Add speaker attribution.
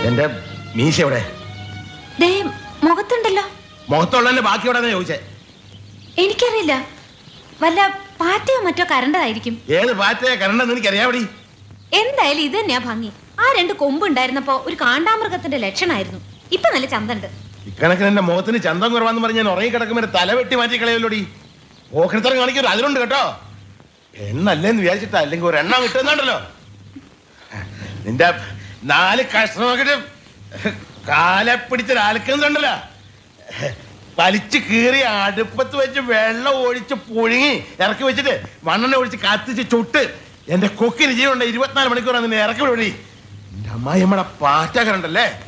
Speaker 1: എന്റെ മീശ എവിടെ
Speaker 2: ദേ മുഖത്തുണ്ടല്ലോ
Speaker 1: മുഖത്തുള്ളതിന്റെ ബാക്കി എവിടെ ചോദിച്ചേ
Speaker 2: എനിക്കറിയില്ല വല്ല പാറ്റയോ മറ്റോ കരണ്ടതായിരിക്കും
Speaker 1: ഏത് പാറ്റയെ കരണ്ടെന്ന് എനിക്കറിയാവടി
Speaker 2: എന്തായാലും ഇത് തന്നെയാ ഭംഗി ആ രണ്ട് കൊമ്പ് ഉണ്ടായിരുന്നപ്പോ ഒരു കാണ്ടാമൃഗത്തിന്റെ ലക്ഷണമായിരുന്നു ഇപ്പൊ നല്ല ചന്തണ്ട്
Speaker 1: ഇക്കണക്കിന് എന്റെ മുഖത്തിന് ചന്തം കുറവാന്ന് പറഞ്ഞ് ഞാൻ ഉറങ്ങി കിടക്കുമ്പോൾ തല വെട്ടി മാറ്റി കളയല്ലോടി ഓഹരിത്തരം കാണിക്കൊരു അതിലുണ്ട് കേട്ടോ എണ്ണല്ലേന്ന് വിചാരിച്ചിട്ടാ അല്ലെങ്കിൽ ഒരു എണ്ണം കിട്ടുന്നുണ്ടല്ലോ നിന്റെ നാല് കഷ്ണമൊക്കെ കാലെ പിടിച്ച് അലക്കുന്നുണ്ടല്ലോ വലിച്ചു കീറി അടുപ്പത്ത് വെച്ച് വെള്ളം ഒഴിച്ച് പുഴുങ്ങി ഇറക്കി വെച്ചിട്ട് മണ്ണെണ്ണ ഒഴിച്ച് കത്തിച്ച് ചുട്ട് എന്റെ കൊക്കിന് ജീവനുണ്ട് ഇരുപത്തിനാല് മണിക്കൂറാണ് നിന്നെ ഇറക്കി വിടി എന്റെ അമ്മായി നമ്മടെ പാറ്റ കണ്ടല്ലേ